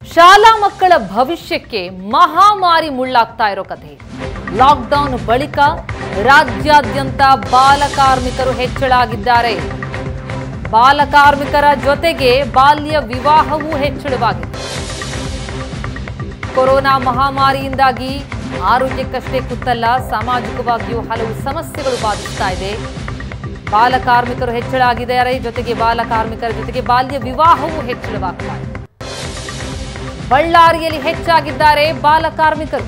ಶಾಲಾ ಮಕ್ಕಳ ಭವಿಷ್ಯಕ್ಕೆ ಮಹಾಮಾರಿ ಮುಳ್ಳಾಗ್ತಾ ಇರೋ ಕಥೆ ಲಾಕ್ಡೌನ್ ಬಳಿಕ ರಾಜ್ಯಾದ್ಯಂತ ಬಾಲಕಾರ್ಮಿಕರು ಹೆಚ್ಚಳ ಆಗಿದ್ದಾರೆ ಬಾಲಕಾರ್ಮಿಕರ ಜೊತೆಗೆ ಬಾಲ್ಯ ವಿವಾಹವೂ ಹೆಚ್ಚಳವಾಗಿದೆ ಕೊರೋನಾ ಮಹಾಮಾರಿಯಿಂದಾಗಿ ಆರೋಗ್ಯಕ್ಕಷ್ಟೇ ಕುತ್ತಲ್ಲ ಸಾಮಾಜಿಕವಾಗಿಯೂ ಹಲವು ಸಮಸ್ಯೆಗಳು ಬಾಧಿಸ್ತಾ ಇದೆ ಬಾಲಕಾರ್ಮಿಕರು ಹೆಚ್ಚಳ ಆಗಿದ್ದಾರೆ ಜೊತೆಗೆ ಬಾಲಕಾರ್ಮಿಕರ ಜೊತೆಗೆ ಬಾಲ್ಯ ವಿವಾಹವೂ ಹೆಚ್ಚಳವಾಗ್ತಾ ಇದೆ ಬಳ್ಳಾರಿಯಲ್ಲಿ ಹೆಚ್ಚಾಗಿದ್ದಾರೆ ಬಾಲಕಾರ್ಮಿಕರು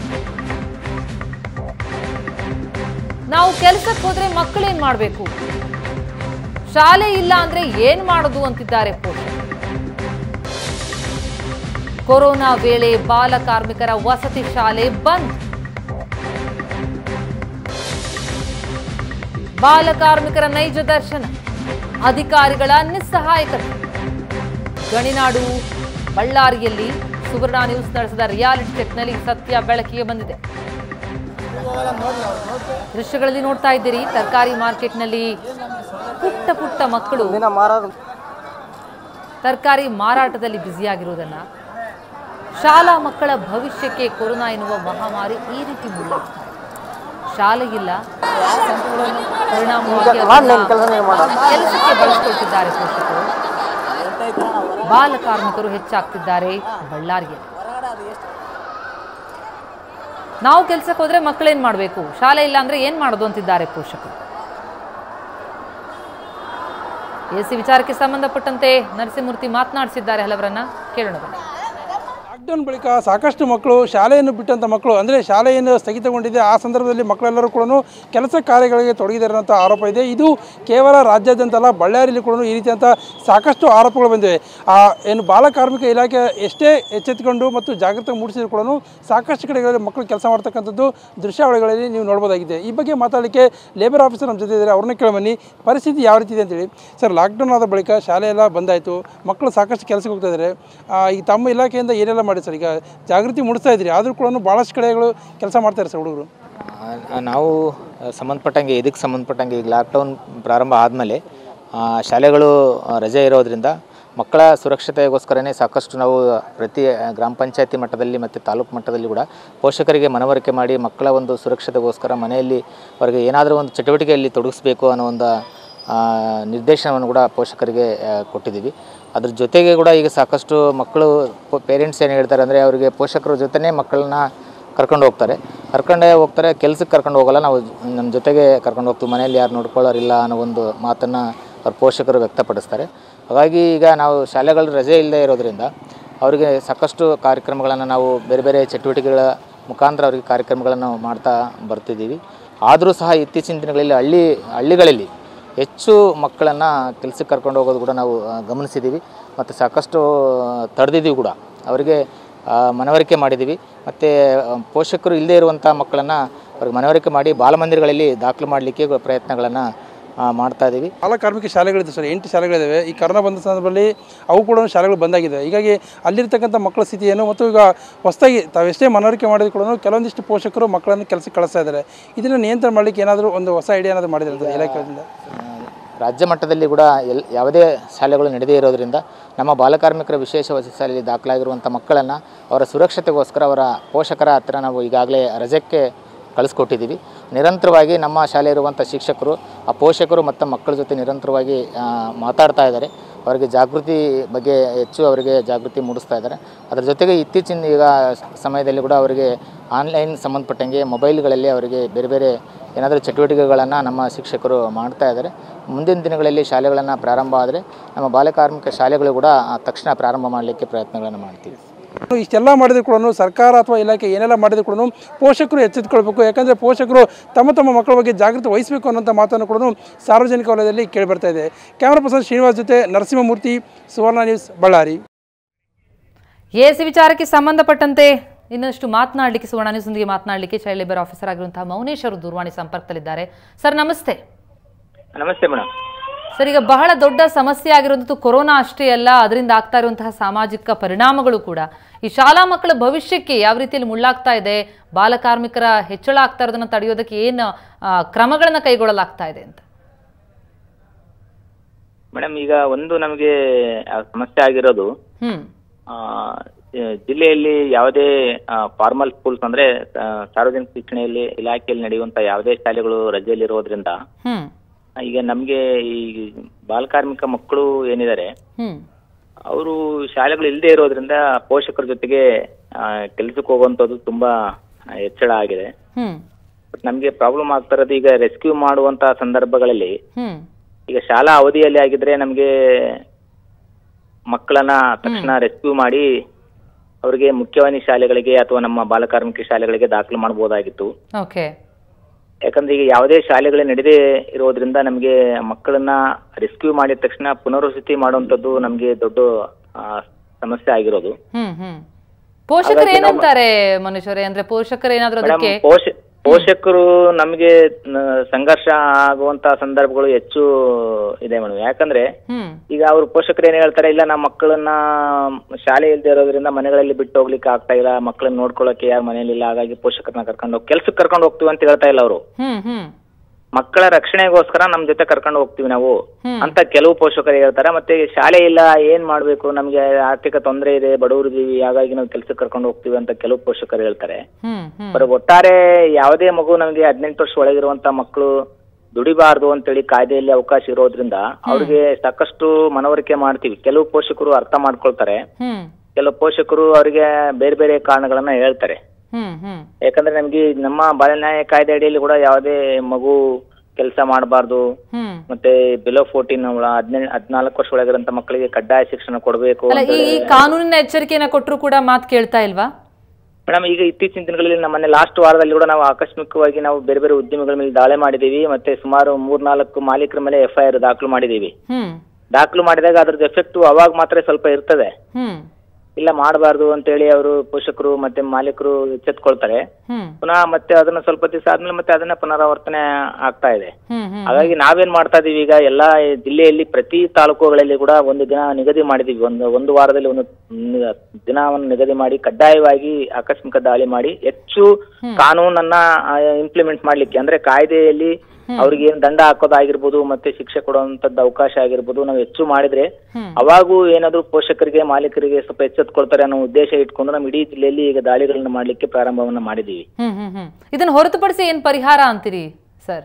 ನಾವು ಕೆಲಸಕ್ಕೆ ಹೋದ್ರೆ ಮಕ್ಕಳೇನ್ ಮಾಡಬೇಕು ಶಾಲೆ ಇಲ್ಲ ಅಂದ್ರೆ ಏನ್ ಮಾಡೋದು ಅಂತಿದ್ದಾರೆ ಪೋಷಕರು ಕೊರೋನಾ ವೇಳೆ ಬಾಲಕಾರ್ಮಿಕರ ವಸತಿ ಶಾಲೆ ಬಂದ್ ಬಾಲಕಾರ್ಮಿಕರ ನೈಜ ದರ್ಶನ ಅಧಿಕಾರಿಗಳ ನಿಸ್ಸಹಾಯಕತೆ ಗಣಿನಾಡು ಬಳ್ಳಾರಿಯಲ್ಲಿ ಸುವರ್ಣ ನ್ಯೂಸ್ ನಡೆಸಿದ ರಿಯಾಲಿಟಿ ಚೆಕ್ನಲ್ಲಿ ಸತ್ಯ ಬೆಳಕಿಗೆ ಬಂದಿದೆ ದೃಶ್ಯಗಳಲ್ಲಿ ನೋಡ್ತಾ ಇದ್ದೀರಿ ತರಕಾರಿ ಮಾರ್ಕೆಟ್ನಲ್ಲಿ ಪುಟ್ಟ ಪುಟ್ಟ ಮಕ್ಕಳು ತರಕಾರಿ ಮಾರಾಟದಲ್ಲಿ ಬ್ಯುಸಿಯಾಗಿರುವುದನ್ನ ಶಾಲಾ ಮಕ್ಕಳ ಭವಿಷ್ಯಕ್ಕೆ ಕೊರೋನಾ ಎನ್ನುವ ಮಹಾಮಾರಿ ಈ ರೀತಿ ಮುಳ್ಳಾಗ್ತಾ ಇದೆ ಶಾಲೆ ಇಲ್ಲ ಪರಿಣಾಮವಾಗಿ ಅದನ್ನ ಕೆಲಸಕ್ಕೆ ಬಳಸಿಕೊಳ್ತಿದ್ದಾರೆ ಪೋಷಕರು ಬಾಲಕಾರ್ಮಿಕರು ಹೆಚ್ಚಾಗ್ತಿದ್ದಾರೆ ಬಳ್ಳಾರಿಯಲ್ಲಿ ನಾವು ಕೆಲ್ಸಕ್ಕೆ ಹೋದ್ರೆ ಮಕ್ಕಳೇನ್ ಮಾಡಬೇಕು ಶಾಲೆ ಇಲ್ಲ ಅಂದ್ರೆ ಏನ್ ಮಾಡೋದು ಅಂತಿದ್ದಾರೆ ಪೋಷಕರು ಎಸಿ ವಿಚಾರಕ್ಕೆ ಸಂಬಂಧಪಟ್ಟಂತೆ ನರಸಿಂಹಮೂರ್ತಿ ಮಾತನಾಡಿಸಿದ್ದಾರೆ ಹಲವರನ್ನ ಕೇಳೋಣ ಬನ್ನಿ. ಲಾಕ್ಡೌನ್ ಬಳಿಕ ಸಾಕಷ್ಟು ಮಕ್ಕಳು ಶಾಲೆಯನ್ನು ಬಿಟ್ಟಂಥ ಮಕ್ಕಳು ಅಂದರೆ ಶಾಲೆಯನ್ನು ಸ್ಥಗಿತಗೊಂಡಿದೆ ಆ ಸಂದರ್ಭದಲ್ಲಿ ಮಕ್ಕಳೆಲ್ಲರೂ ಕೂಡ ಕೆಲಸ ಕಾರ್ಯಗಳಿಗೆ ತೊಡಗಿದ್ದಾರೆ ಅಂತ ಆರೋಪ ಇದೆ ಇದು ಕೇವಲ ರಾಜ್ಯಾದ್ಯಂತ ಅಲ್ಲ ಬಳ್ಳಾರಿಯಲ್ಲಿ ಕೂಡ ಈ ರೀತಿಯಂಥ ಸಾಕಷ್ಟು ಆರೋಪಗಳು ಬಂದಿವೆ ಆ ಏನು ಬಾಲಕಾರ್ಮಿಕ ಇಲಾಖೆ ಎಷ್ಟೇ ಎಚ್ಚೆತ್ತುಕೊಂಡು ಮತ್ತು ಜಾಗೃತಿ ಮೂಡಿಸಿದ್ರು ಕೂಡ ಸಾಕಷ್ಟು ಕಡೆಗಳಲ್ಲಿ ಮಕ್ಕಳು ಕೆಲಸ ಮಾಡ್ತಕ್ಕಂಥದ್ದು ದೃಶ್ಯಾವಳಿಗಳಲ್ಲಿ ನೀವು ನೋಡ್ಬೋದಾಗಿದೆ ಈ ಬಗ್ಗೆ ಮಾತಾಡಲಿಕ್ಕೆ ಲೇಬರ್ ಆಫೀಸರ್ ನಮ್ಮ ಜೊತೆ ಇದ್ದಾರೆ ಅವ್ರನ್ನ ಕೇಳಬನ್ನಿ ಪರಿಸ್ಥಿತಿ ಯಾವ ರೀತಿ ಇದೆ ಅಂತೇಳಿ ಸರ್ ಲಾಕ್ಡೌನ್ ಆದ ಬಳಿಕ ಶಾಲೆ ಎಲ್ಲ ಬಂದಾಯಿತು ಮಕ್ಕಳು ಸಾಕಷ್ಟು ಕೆಲಸಕ್ಕೆ ಹೋಗ್ತಾ ಇದ್ದಾರೆ ಆ, ಈ ತಮ್ಮ ಇಲಾಖೆಯಿಂದ ಏನೆಲ್ಲ ಮಾಡಿ ಸರ್ ಈಗ ಜಾಗೃತಿ ಮೂಡಿಸ್ತಾ ಇದ್ರಿ ಆದರೂ ಕೂಡ ಭಾಳಷ್ಟು ಕಡೆಗಳು ಕೆಲಸ ಮಾಡ್ತಾರೆ ಸರ್ ಹುಡುಗರು ಆ, ನಾವು ಸಂಬಂಧಪಟ್ಟಂಗೆ ಇದಕ್ಕೆ ಸಂಬಂಧಪಟ್ಟಂಗೆ ಈಗ ಲಾಕ್ಡೌನ್ ಪ್ರಾರಂಭ ಆದಮೇಲೆ ಶಾಲೆಗಳು ಆ, ರಜೆ ಇರೋದ್ರಿಂದ ಮಕ್ಕಳ ಸುರಕ್ಷತೆಗೋಸ್ಕರನೇ ಸಾಕಷ್ಟು ನಾವು ಪ್ರತಿ ಆ, ಗ್ರಾಮ ಪಂಚಾಯತಿ ಮಟ್ಟದಲ್ಲಿ ಮತ್ತು ತಾಲೂಕು ಮಟ್ಟದಲ್ಲಿ ಕೂಡ ಪೋಷಕರಿಗೆ ಮನವರಿಕೆ ಮಾಡಿ ಮಕ್ಕಳ ಒಂದು ಸುರಕ್ಷತೆಗೋಸ್ಕರ ಮನೆಯಲ್ಲಿ ಅವರಿಗೆ ಏನಾದರೂ ಒಂದು ಚಟುವಟಿಕೆಯಲ್ಲಿ ತೊಡಗಿಸ್ಬೇಕು ಅನ್ನೋ ಒಂದು ಆ, ನಿರ್ದೇಶನವನ್ನು ಕೂಡ ಪೋಷಕರಿಗೆ ಆ, ಕೊಟ್ಟಿದ್ದೀವಿ ಅದ್ರ ಜೊತೆಗೆ ಕೂಡ ಈಗ ಸಾಕಷ್ಟು ಮಕ್ಕಳು ಪೇರೆಂಟ್ಸ್ ಏನು ಹೇಳ್ತಾರೆ ಅಂದರೆ ಅವರಿಗೆ ಪೋಷಕರ ಜೊತೆನೇ ಮಕ್ಕಳನ್ನ ಕರ್ಕೊಂಡು ಹೋಗ್ತಾರೆ ಕರ್ಕೊಂಡೇ ಹೋಗ್ತಾರೆ ಕೆಲ್ಸಕ್ಕೆ ಕರ್ಕೊಂಡು ಹೋಗಲ್ಲ ನಾವು ನಮ್ಮ ಜೊತೆಗೆ ಕರ್ಕೊಂಡು ಹೋಗ್ತೀವಿ ಮನೆಯಲ್ಲಿ ಯಾರು ನೋಡ್ಕೊಳ್ಳೋರಿಲ್ಲ ಅನ್ನೋ ಒಂದು ಮಾತನ್ನು ಅವ್ರ ಪೋಷಕರು ವ್ಯಕ್ತಪಡಿಸ್ತಾರೆ ಹಾಗಾಗಿ ಈಗ ನಾವು ಶಾಲೆಗಳು ರಜೆ ಇಲ್ಲದೆ ಇರೋದ್ರಿಂದ ಅವರಿಗೆ ಸಾಕಷ್ಟು ಕಾರ್ಯಕ್ರಮಗಳನ್ನು ನಾವು ಬೇರೆ ಬೇರೆ ಚಟುವಟಿಕೆಗಳ ಮುಖಾಂತರ ಅವರಿಗೆ ಕಾರ್ಯಕ್ರಮಗಳನ್ನು ಮಾಡ್ತಾ ಬರ್ತಿದ್ದೀವಿ ಆದರೂ ಸಹ ಇತ್ತೀಚಿನ ದಿನಗಳಲ್ಲಿ ಹಳ್ಳಿ ಹಳ್ಳಿಗಳಲ್ಲಿ ಹೆಚ್ಚು ಮಕ್ಕಳನ್ನು ಕೆಲಸಕ್ಕೆ ಕರ್ಕೊಂಡು ಹೋಗೋದು ಕೂಡ ನಾವು ಆ, ಗಮನಿಸಿದ್ದೀವಿ ಮತ್ತು ಸಾಕಷ್ಟು ತಡೆದಿದ್ದೀವಿ ಕೂಡ ಅವರಿಗೆ ಆ, ಮನವರಿಕೆ ಮಾಡಿದ್ದೀವಿ ಮತ್ತು ಪೋಷಕರು ಇಲ್ಲದೇ ಇರುವಂಥ ಮಕ್ಕಳನ್ನು ಅವ್ರಿಗೆ ಮನವರಿಕೆ ಮಾಡಿ ಬಾಲಮಂದಿರಗಳಲ್ಲಿ ದಾಖಲು ಮಾಡಲಿಕ್ಕೆ ಪ್ರಯತ್ನಗಳನ್ನು ಮಾಡ್ತಾ ಇದ್ದೀವಿ ಬಾಲಕಾರ್ಮಿಕ ಶಾಲೆಗಳಿದೆ ಸರ್ ಎಂಟು ಶಾಲೆಗಳಿದ್ದಾವೆ ಈ ಕರೋನಾ ಬಂದ ಸಂದರ್ಭದಲ್ಲಿ ಅವು ಕೂಡ ಶಾಲೆಗಳು ಬಂದಾಗಿದೆ ಹೀಗಾಗಿ ಅಲ್ಲಿರ್ತಕ್ಕಂಥ ಮಕ್ಕಳ ಸ್ಥಿತಿ ಏನು ಮತ್ತು ಈಗ ಹೊಸದಾಗಿ ತಾವೆಷ್ಟೇ ಮನವರಿಕೆ ಮಾಡಿದ್ರು ಕೂಡ ಕೆಲವೊಂದಿಷ್ಟು ಪೋಷಕರು ಮಕ್ಕಳನ್ನು ಕೆಲಸಕ್ಕೆ ಕಳಿಸ್ತಾ ಇದ್ದಾರೆ ಇದನ್ನು ನಿಯಂತ್ರಣ ಮಾಡಲಿಕ್ಕೆ ಏನಾದರೂ ಒಂದು ಹೊಸ ಐಡಿಯಾ ಏನಾದರೂ ಮಾಡಿದ್ರೆ ಇಲಾಖೆಯಿಂದ ರಾಜ್ಯ ಮಟ್ಟದಲ್ಲಿ ಕೂಡ ಎಲ್ ಯಾವುದೇ ಶಾಲೆಗಳು ನಡೆದೇ ಇರೋದ್ರಿಂದ ನಮ್ಮ ಬಾಲಕಾರ್ಮಿಕರ ವಿಶೇಷ ವಸತಿ ಶಾಲೆಯಲ್ಲಿ ದಾಖಲಾಗಿರುವಂಥ ಮಕ್ಕಳನ್ನು ಅವರ ಸುರಕ್ಷತೆಗೋಸ್ಕರ ಅವರ ಪೋಷಕರ ಹತ್ತಿರ ನಾವು ಈಗಾಗಲೇ ರಜಕ್ಕೆ ಕಳಿಸ್ಕೊಟ್ಟಿದ್ದೀವಿ ನಿರಂತರವಾಗಿ ನಮ್ಮ ಶಾಲೆ ಇರುವಂಥ ಶಿಕ್ಷಕರು ಆ ಪೋಷಕರು ಮತ್ತು ಮಕ್ಕಳ ಜೊತೆ ನಿರಂತರವಾಗಿ ಆ, ಮಾತಾಡ್ತಾ ಇದ್ದಾರೆ ಅವರಿಗೆ ಜಾಗೃತಿ ಬಗ್ಗೆ ಹೆಚ್ಚು ಅವರಿಗೆ ಜಾಗೃತಿ ಮೂಡಿಸ್ತಾ ಇದ್ದಾರೆ ಅದರ ಜೊತೆಗೆ ಇತ್ತೀಚಿನ ಈಗ ಸಮಯದಲ್ಲಿ ಕೂಡ ಅವರಿಗೆ ಆನ್ಲೈನ್ ಸಂಬಂಧಪಟ್ಟಂಗೆ ಮೊಬೈಲ್ಗಳಲ್ಲಿ ಅವರಿಗೆ ಬೇರೆ ಬೇರೆ ಏನಾದರೂ ಚಟುವಟಿಕೆಗಳನ್ನು ನಮ್ಮ ಶಿಕ್ಷಕರು ಮಾಡ್ತಾ ಇದ್ದಾರೆ ಮುಂದಿನ ದಿನಗಳಲ್ಲಿ ಶಾಲೆಗಳನ್ನು ಪ್ರಾರಂಭ ಆದರೆ ನಮ್ಮ ಬಾಲಕಾರ್ಮಿಕ ಶಾಲೆಗಳು ಕೂಡ ಆ, ತಕ್ಷಣ ಪ್ರಾರಂಭ ಮಾಡಲಿಕ್ಕೆ ಪ್ರಯತ್ನಗಳನ್ನು ಮಾಡ್ತೀವಿ ಇಷ್ಟೆಲ್ಲ ಮಾಡಿದ್ರು ಕೂಡ ಸರ್ಕಾರ ಅಥವಾ ಇಲಾಖೆ ಏನೆಲ್ಲ ಮಾಡಿದ್ರು ಕೂಡ ಪೋಷಕರು ಎಚ್ಚೆತ್ತುಕೊಳ್ಬೇಕು ಯಾಕಂದರೆ ಪೋಷಕರು ತಮ್ಮ ತಮ್ಮ ಮಕ್ಕಳ ಬಗ್ಗೆ ಜಾಗೃತಿ ವಹಿಸಬೇಕು ಅನ್ನೋಂಥ ಮಾತನ್ನು ಕೂಡ ಸಾರ್ವಜನಿಕ ವಲಯದಲ್ಲಿ ಕೇಳಿ ಬರ್ತಾ ಇದೆ ಕ್ಯಾಮ್ರಾ ಪರ್ಸನ್ ಶ್ರೀನಿವಾಸ್ ಜೊತೆ ನರಸಿಂಹಮೂರ್ತಿ ಸುವರ್ಣ ನ್ಯೂಸ್ ಬಳ್ಳಾರಿ ಎಸಿ ವಿಚಾರಕ್ಕೆ ಸಂಬಂಧಪಟ್ಟಂತೆ ಇನ್ನಷ್ಟು ಮಾತನಾಡಲಿಕ್ಕೆ ಸುವರ್ಣ ನ್ಯೂಸ್ನೊಂದಿಗೆ ಮಾತನಾಡಲಿಕ್ಕೆ ಚೈಲ್ಡ್ ಲೇಬರ್ ಆಫೀಸರ್ ಆಗಿರುವಂತಹ ಮೌನೇಶ್ ಅವರು ದೂರವಾಣಿ ಸಂಪರ್ಕದಲ್ಲಿದ್ದಾರೆ ಸರ್ ನಮಸ್ತೆ ನಮಸ್ತೆ ಮೇಡಮ್ ಸರ್ ಈಗ ಬಹಳ ದೊಡ್ಡ ಸಮಸ್ಯೆ ಆಗಿರುವಂಥದ್ದು ಕೊರೋನಾ ಅಷ್ಟೇ ಅಲ್ಲ ಅದರಿಂದ ಆಗ್ತಾ ಇರುವಂತಹ ಸಾಮಾಜಿಕ ಪರಿಣಾಮಗಳು ಕೂಡ ಈ ಶಾಲಾ ಮಕ್ಕಳ ಭವಿಷ್ಯಕ್ಕೆ ಯಾವ ರೀತಿಯಲ್ಲಿ ಮುಳ್ಳಾಗ್ತಾ ಇದೆ ಬಾಲಕಾರ್ಮಿಕರ ಹೆಚ್ಚಳ ಆಗ್ತಾ ಇರೋದನ್ನ ತಡೆಯೋದಕ್ಕೆ ಏನು ಕ್ರಮಗಳನ್ನ ಕೈಗೊಳ್ಳಲಾಗ್ತಾ ಇದೆ ಅಂತ ಮೇಡಮ್ ಈಗ ಒಂದು ನಮಗೆ ಆ ಸಮಸ್ಯೆ ಆಗಿರೋದು ಹ್ಮ್ ಆ, ಆ, ಜಿಲ್ಲೆಯಲ್ಲಿ ಯಾವುದೇ ಫಾರ್ಮಲ್ ಸ್ಕೂಲ್ಸ್ ಅಂದ್ರೆ ಆ, ಸಾರ್ವಜನಿಕ ಶಿಕ್ಷಣ ಇಲಾಖೆಯಲ್ಲಿ ನಡೆಯುವಂತ ಯಾವುದೇ ಶಾಲೆಗಳು ರಜೆಯಲ್ಲಿರೋದ್ರಿಂದ ಹ್ಮ್ ಈಗ ನಮಗೆ ಈ ಬಾಲಕಾರ್ಮಿಕ ಮಕ್ಕಳು ಏನಿದ್ದಾರೆ ಹ್ಮ್ ಅವರು ಶಾಲೆಗಳು ಇಲ್ಲದೆ ಇರೋದ್ರಿಂದ ಪೋಷಕರ ಜೊತೆಗೆ ಕೆಲಸಕ್ಕೆ ಹೋಗುವಂಥದ್ದು ತುಂಬಾ ಹೆಚ್ಚಳ ಆಗಿದೆ ಹ್ಮ್ ಬಟ್ ನಮಗೆ ಪ್ರಾಬ್ಲಮ್ ಆಗ್ತಾ ಇರೋದು ಈಗ ರೆಸ್ಕ್ಯೂ ಮಾಡುವಂತ ಸಂದರ್ಭಗಳಲ್ಲಿ ಹ್ಮ್ ಈಗ ಶಾಲಾ ಅವಧಿಯಲ್ಲಿ ಆಗಿದ್ರೆ ನಮಗೆ ಮಕ್ಕಳನ್ನ ತಕ್ಷಣ ರೆಸ್ಕ್ಯೂ ಮಾಡಿ ಅವರಿಗೆ ಮುಖ್ಯವಾಹಿನಿ ಶಾಲೆಗಳಿಗೆ ಅಥವಾ ನಮ್ಮ ಬಾಲಕಾರ್ಮಿಕ ಶಾಲೆಗಳಿಗೆ ದಾಖಲು ಮಾಡಬಹುದಾಗಿತ್ತು ಓಕೆ ಯಾಕಂದ್ರೆ ಈಗ ಯಾವುದೇ ಶಾಲೆಗಳೇ ನಡೆದೇ ಇರೋದ್ರಿಂದ ನಮಗೆ ಮಕ್ಕಳನ್ನ ರೆಸ್ಕ್ಯೂ ಮಾಡಿದ ತಕ್ಷಣ ಪುನರ್ವಸತಿ ಮಾಡುವಂಥದ್ದು ನಮಗೆ ದೊಡ್ಡ ಆ, ಸಮಸ್ಯೆ ಆಗಿರೋದು ಹ್ಮ್ ಹ್ಮ್ ಪೋಷಕರು ಏನಂತಾರೆ ಮನುಷ್ಯರೇ ಅಂದ್ರೆ ಪೋಷಕರು ಏನಾದ್ರು ಮೇಡಮ್ ಅದಕ್ಕೆ ಪೋಷ ಪೋಷಕರು ನಮಗೆ ಸಂಘರ್ಷ ಆಗುವಂತ ಸಂದರ್ಭಗಳು ಹೆಚ್ಚು ಇದೆ ಮೇಡಮ್ ಯಾಕಂದ್ರೆ ಹ್ಮ್ ಈಗ ಅವ್ರ ಪೋಷಕರು ಏನ್ ಹೇಳ್ತಾರೆ ಇಲ್ಲ ನಮ್ಮ ಮಕ್ಕಳನ್ನ ಶಾಲೆ ಇಲ್ದೇ ಇರೋದ್ರಿಂದ ಮನೆಗಳಲ್ಲಿ ಬಿಟ್ಟು ಹೋಗ್ಲಿಕ್ಕೆ ಆಗ್ತಾ ಇಲ್ಲ ಮಕ್ಕಳನ್ನ ನೋಡ್ಕೊಳ್ಳೋಕೆ ಯಾರು ಮನೇಲಿ ಇಲ್ಲ ಹಾಗಾಗಿ ಪೋಷಕರನ್ನ ಕರ್ಕೊಂಡು ಹೋಗಿ ಕೆಲ್ಸಕ್ಕೆ ಕರ್ಕೊಂಡು ಹೋಗ್ತೀವಿ ಅಂತ ಹೇಳ್ತಾ ಇಲ್ಲ ಅವರು ಹ್ಮ್ ಹ್ಮ್ ಮಕ್ಕಳ ರಕ್ಷಣೆಗೋಸ್ಕರ ನಮ್ ಜೊತೆ ಕರ್ಕೊಂಡು ಹೋಗ್ತೀವಿ ನಾವು ಹ್ಮ್. ಅಂತ ಕೆಲವು ಪೋಷಕರು ಹೇಳ್ತಾರೆ ಮತ್ತೆ ಶಾಲೆ ಇಲ್ಲ ಏನ್ ಮಾಡ್ಬೇಕು ನಮ್ಗೆ ಆರ್ಥಿಕ ತೊಂದರೆ ಇದೆ ಬಡವರಿದ್ದೀವಿ ಹಾಗಾಗಿ ನಾವು ಕೆಲ್ಸಕ್ಕೆ ಕರ್ಕೊಂಡು ಹೋಗ್ತೀವಿ ಅಂತ ಕೆಲವು ಪೋಷಕರು ಹೇಳ್ತಾರೆ ಹ್ಮ್ ಹ್ಮ್ ಬಟ್ ಒಟ್ಟಾರೆ ಯಾವುದೇ ಮಗು ನಮಗೆ ಹದಿನೆಂಟು ವರ್ಷ ಒಳಗಿರುವಂತ ಮಕ್ಕಳು ದುಡಿಬಾರ್ದು ಅಂತೇಳಿ ಕಾಯ್ದೆಯಲ್ಲಿ ಅವಕಾಶ ಇರೋದ್ರಿಂದ ಅವ್ರಿಗೆ ಸಾಕಷ್ಟು ಮನವರಿಕೆ ಮಾಡ್ತೀವಿ ಕೆಲವು ಪೋಷಕರು ಅರ್ಥ ಮಾಡ್ಕೊಳ್ತಾರೆ ಹ್ಮ್ ಕೆಲವು ಪೋಷಕರು ಅವರಿಗೆ ಬೇರೆ ಬೇರೆ ಕಾರಣಗಳನ್ನ ಹೇಳ್ತಾರೆ ಹ್ಮ್ ಹ್ಮ್ ಯಾಕಂದ್ರೆ ನಮ್ಗೆ ಈ ನಮ್ಮ ಬಾಲ್ಯನ್ಯಾಯ ಕಾಯ್ದೆ ಅಡಿಯಲ್ಲಿ ಕೂಡ ಯಾವುದೇ ಮಗು ಕೆಲಸ ಮಾಡಬಾರ್ದು ಹ್ಮ್ ಮತ್ತೆ ಬಿಲೋ ಫೋರ್ಟೀನ್ ಹದಿನೆಂಟು ಹದಿನಾಲ್ಕು ವರ್ಷ ಒಳಗಿರಂತ ಮಕ್ಕಳಿಗೆ ಕಡ್ಡಾಯ ಶಿಕ್ಷಣ ಕೊಡಬೇಕು ಅಲ್ಲ ಈ ಈ ಕಾನೂನಿನ ಎಚ್ಚರಿಕೆಯನ್ನ ಕೊಟ್ಟರು ಕೂಡ ಮಾತು ಕೇಳ್ತಾ ಇಲ್ವಾ ಮೇಡಮ್ ಈಗ ಇತ್ತೀಚಿನ ದಿನಗಳಲ್ಲಿ ನಮ್ಮನೆ ಲಾಸ್ಟ್ ವಾರದಲ್ಲಿ ಕೂಡ ನಾವು ಆಕಸ್ಮಿಕವಾಗಿ ನಾವು ಬೇರೆ ಬೇರೆ ಉದ್ಯಮಿಗಳ ಮೇಲೆ ದಾಳಿ ಮಾಡಿದೀವಿ ಮತ್ತೆ ಸುಮಾರು ಮೂರ್ನಾಲ್ಕು ಮಾಲೀಕರ ಮೇಲೆ ಎಫ್ ಐ ಆರ್ ದಾಖಲು ಮಾಡಿದೀವಿ ಹ್ಮ್ ದಾಖಲು ಮಾಡಿದಾಗ ಅದ್ರದ್ದು ಎಫೆಕ್ಟ್ ಅವಾಗ ಮಾತ್ರ ಸ್ವಲ್ಪ ಇರ್ತದೆ ಹ್ಮ್ ಇಲ್ಲ ಮಾಡಬಾರ್ದು ಅಂತೇಳಿ ಅವರು ಪೋಷಕರು ಮತ್ತೆ ಮಾಲೀಕರು ಎಚ್ಚೆತ್ಕೊಳ್ತಾರೆ ಹ್ಮ್ ಪುನಃ ಮತ್ತೆ ಅದನ್ನ ಸ್ವಲ್ಪ ದಿವಸ ಆದ್ಮೇಲೆ ಮತ್ತೆ ಅದನ್ನ ಪುನರಾವರ್ತನೆ ಆಗ್ತಾ ಇದೆ ಹ್ಮ್ ಹ್ಮ್ ಹಾಗಾಗಿ ನಾವೇನ್ ಮಾಡ್ತಾ ಇದೀವಿ ಈಗ ಎಲ್ಲಾ ಜಿಲ್ಲೆಯಲ್ಲಿ ಪ್ರತಿ ತಾಲೂಕುಗಳಲ್ಲಿ ಕೂಡ ಆ ಒಂದು ದಿನ ನಿಗದಿ ಮಾಡಿದೀವಿ ಒಂದು ಒಂದು ವಾರದಲ್ಲಿ ಒಂದು ನಿ- ದಿನವನ್ನು ನಿಗದಿ ಮಾಡಿ ಕಡ್ಡಾಯವಾಗಿ ಆಕಸ್ಮಿಕ ದಾಳಿ ಮಾಡಿ ಹೆಚ್ಚು ಕಾನೂನನ್ನ ಇಂಪ್ಲಿಮೆಂಟ್ ಮಾಡ್ಲಿಕ್ಕೆ ಅಂದ್ರೆ ಕಾಯ್ದೆಯಲ್ಲಿ ಅವ್ರಿಗೆ ಏನ್ ದಂಡ ಹಾಕೋದಾಗಿರ್ಬೋದು ಮತ್ತೆ ಶಿಕ್ಷೆ ಕೊಡುವಂತದ್ದು ಅವಕಾಶ ಆಗಿರ್ಬೋದು ನಾವು ಹೆಚ್ಚು ಮಾಡಿದ್ರೆ ಹ್ಮ್. ಅವಾಗೂ ಏನಾದ್ರು ಪೋಷಕರಿಗೆ ಮಾಲೀಕರಿಗೆ ಸ್ವಲ್ಪ ಎಚ್ಚೆತ್ಕೊಳ್ತಾರೆ ಅನ್ನೋ ಉದ್ದೇಶ ಇಟ್ಕೊಂಡು ನಮ್ಮ ಇಡೀ ಜಿಲ್ಲೆಯಲ್ಲಿ ಈಗ ದಾಳಿಗಳನ್ನ ಮಾಡ್ಲಿಕ್ಕೆ ಪ್ರಾರಂಭವನ್ನ ಮಾಡಿದೀವಿ ಹ್ಮ್ ಹ್ಮ್ ಹ್ಮ್ ಇದನ್ನ ಹೊರತುಪಡಿಸಿ ಏನ್ ಪರಿಹಾರ ಅಂತೀರಿ ಸರ್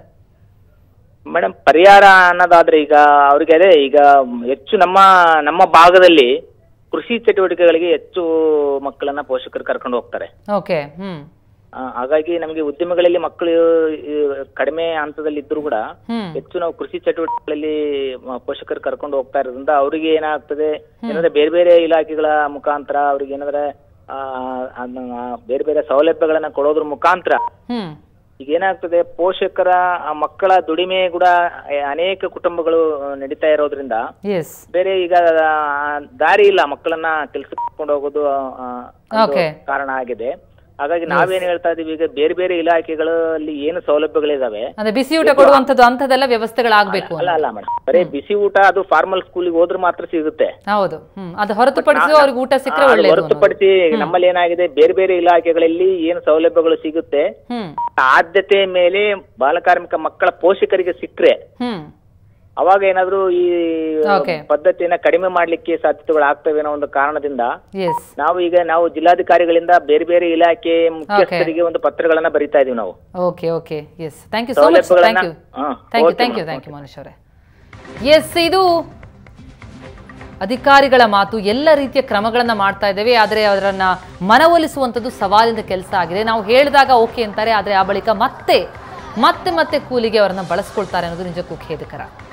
ಮೇಡಮ್ ಪರಿಹಾರ ಅನ್ನೋದಾದ್ರೆ ಈಗ ಅವ್ರಿಗೆ ಅದೇ ಈಗ ಹೆಚ್ಚು ನಮ್ಮ ನಮ್ಮ ಭಾಗದಲ್ಲಿ ಕೃಷಿ ಚಟುವಟಿಕೆಗಳಿಗೆ ಹೆಚ್ಚು ಮಕ್ಕಳನ್ನ ಪೋಷಕರು ಕರ್ಕೊಂಡು ಹೋಗ್ತಾರೆ ಓಕೆ ಹ್ಮ್ ಆ, ಹಾಗಾಗಿ ನಮಗೆ ಉದ್ಯಮಗಳಲ್ಲಿ ಮಕ್ಕಳು ಈ, ಕಡಿಮೆ ಹಂತದಲ್ಲಿ ಇದ್ರು ಕೂಡ ಹ್ಮ್ ಹೆಚ್ಚು ನಾವು ಕೃಷಿ ಚಟುವಟಿಕೆಗಳಲ್ಲಿ ಮ- ಪೋಷಕರು ಕರ್ಕೊಂಡು ಹೋಗ್ತಾ ಇರೋದ್ರಿಂದ ಅವರಿಗೆ ಏನಾಗ್ತದೆ ಏನಂದ್ರೆ ಬೇರೆ ಬೇರೆ ಇಲಾಖೆಗಳ ಮುಖಾಂತರ ಅವ್ರಿಗೆ ಏನಾದ್ರೆ ಆ, ಅದನ್ನ ಬೇರೆ ಬೇರೆ ಸೌಲಭ್ಯಗಳನ್ನ ಕೊಡೋದ್ರ ಮುಖಾಂತರ ಹ್ಮ್ ಈಗ ಏನಾಗ್ತದೆ ಪೋಷಕರ ಆ ಮಕ್ಕಳ ದುಡಿಮೆ ಕೂಡ ಅ- ಅನೇಕ ಕುಟುಂಬಗಳು ನಡೀತಾ ಇರೋದ್ರಿಂದ ಎಸ್ ಬೇರೆ ಈಗ ಆ, ದಾರಿ ಇಲ್ಲ ಮಕ್ಕಳನ್ನ ಕೆಲ್ಸಕ್ಕೆ ಕರ್ಕೊಂಡು ಹೋಗೋದು ಆ, ಒಂದು Okay. ಕಾರಣ ಆಗಿದೆ ಹಾಗಾಗಿ ನಾವೇನ್ ಹೇಳ್ತಾ ಇದೀವಿ ಈಗ ಬೇರೆ ಬೇರೆ ಇಲಾಖೆಗಳಲ್ಲಿ ಏನು ಸೌಲಭ್ಯಗಳಿದಾವೆ ಅದೇ ಬಿಸಿ ಊಟ ಕೊಡುವಂಥದ್ದು ಅಂಥದ್ದೆಲ್ಲ ವ್ಯವಸ್ಥೆಗಳಾಗಬೇಕು ಅಲ್ಲ ಅಲ್ಲ ಮೇಡಮ್ ಬರೀ ಬಿಸಿ ಊಟ ಅದು ಫಾರ್ಮಲ್ ಸ್ಕೂಲಿಗೆ ಹೋದ್ರೆ ಮಾತ್ರ ಸಿಗುತ್ತೆ ಹೌದು ಹ್ಮ್ ಅದು ಹೊರತುಪಡಿಸಿ ಅವ್ರಿಗೆ ಊಟ ಸಿಕ್ಕರೆ ಅದು ಒಳ್ಳೇದು ಅನ್ನೋದು. ಹೊರತುಪಡಿಸಿ ನಮ್ಮಲ್ಲಿ ಏನಾಗಿದೆ ಬೇರೆ ಬೇರೆ ಇಲಾಖೆಗಳಲ್ಲಿ ಏನು ಸೌಲಭ್ಯಗಳು ಸಿಗುತ್ತೆ ಹ್ಮ್ ಆದ್ಯತೆ ಮೇಲೆ ಬಾಲಕಾರ್ಮಿಕ ಮಕ್ಕಳ ಪೋಷಕರಿಗೆ ಸಿಕ್ಕರೆ ಹ್ಮ್ ಅವಾಗ ಏನಾದ್ರೂ ಈ Okay. ಪದ್ಧತಿಯನ್ನ ಕಡಿಮೆ ಮಾಡ್ಲಿಕ್ಕೆ ಸಾಧ್ಯತೆಗಳು ಆಗ್ತವೆ ಅನ್ನೋ ಒಂದು ಕಾರಣದಿಂದ ಎಸ್ ನಾವು ಈಗ ನಾವು ಜಿಲ್ಲಾಧಿಕಾರಿಗಳಿಂದ ಬೇರೆ ಬೇರೆ ಇಲಾಖೆ ಮುಖ್ಯಸ್ಥರಿಗೆ ಒಂದು ಪತ್ರಗಳನ್ನ ಬರಿತಾ ಇದೀವಿ ನಾವು okay okay yes thank you so much thank you ಹಾ, thank you okay thank you ma'am, thank you ಮನುಷ್ಯ ಅವರೇ ಎಸ್ ಇದು ಅಧಿಕಾರಿಗಳ ಮಾತು ಎಲ್ಲ ರೀತಿಯ ಕ್ರಮಗಳನ್ನು ಮಾಡ್ತಾ ಇದ್ದೇವೆ ಆದರೆ ಅದರನ್ನ ಮನವೊಲಿಸುವಂಥದ್ದು ಸವಾಲಿನ ಕೆಲಸ ಆಗಿದೆ ನಾವು ಹೇಳಿದಾಗ ಓಕೆ ಅಂತಾರೆ ಆದರೆ ಆ ಬಳಿಕ ಮತ್ತೆ ಮತ್ತೆ ಮತ್ತೆ ಕೂಲಿಗೆ ಅವರನ್ನ ಬಳಸ್ಕೊಳ್ತಾರೆ ಅನ್ನೋದು ನಿಜಕ್ಕೂ ಖೇದಕರ